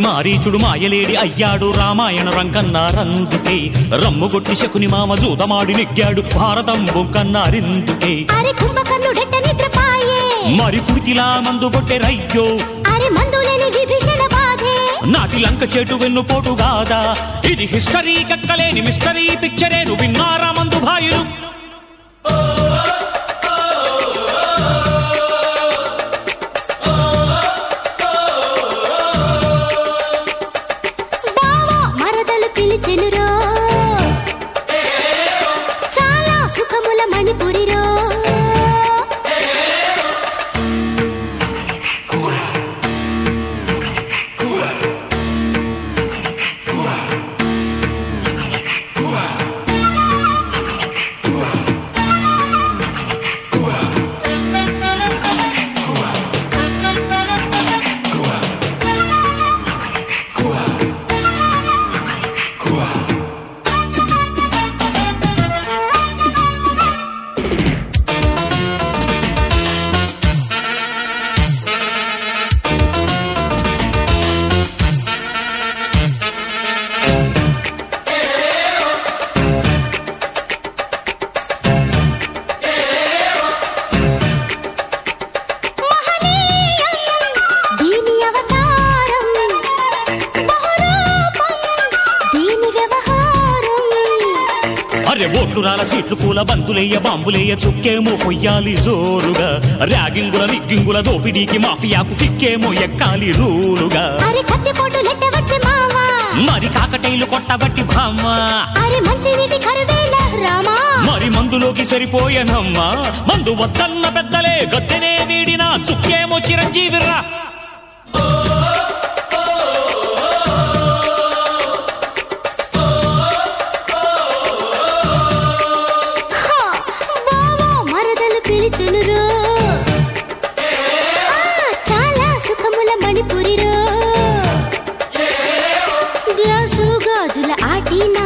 మారీచుడు మాయలేడి అయ్యాడు రామాయణ రంకన్నారందుకే రమ్ముగొట్టి శకుని మామ జూదమాడి నెగ్గాడు భారతం బొంకన్నారిందుకే అరే కుంభకర్ణుడెట్ట నిద్రపాయే మరి కుర్తిలా మందు కొట్టే రయ్యో అరే మందులేని విభీషణ బాధే నాటి లంక చేటు వెన్నుపోటు గాదా ఇది హిస్టరీ కక్కలేని మిస్టరీ పిక్చరేను విన్నారా మందు భాయులు బావా మరదలు పిలిచెనురో చాలా సుఖముల మణిపురిరో దీని అవతారం బహురూపం దీని వ్యవహారం అరే ఓట్లు రాల సీట్లు పూల బంతులేయ బాంబులేయ చుక్కేమో పొయ్యాలి జోరుగా ర్యాగింగుల నిగ్గింగుల దోపిడీకి మాఫియాకు కిక్కేమో ఎక్కాలి రూలుగా అరే కత్తిపోటు లెట్ట వచ్చే మావా మరి కాకటైలు కొట్టబట్టి భామ అరే మంచి నీటి కరువేల రామా మరి మందులోకి సరిపోయనమ్మా మందు వద్దన్న పెద్దలే గద్దెనే వీడిన చుక్కేమో చిరంజీవిరా హా, బావా మరదలు పిలిచెనురో ఆ, చాలా సుఖముల మణిపురిరో గ్లాసు గాజుల ఆటినా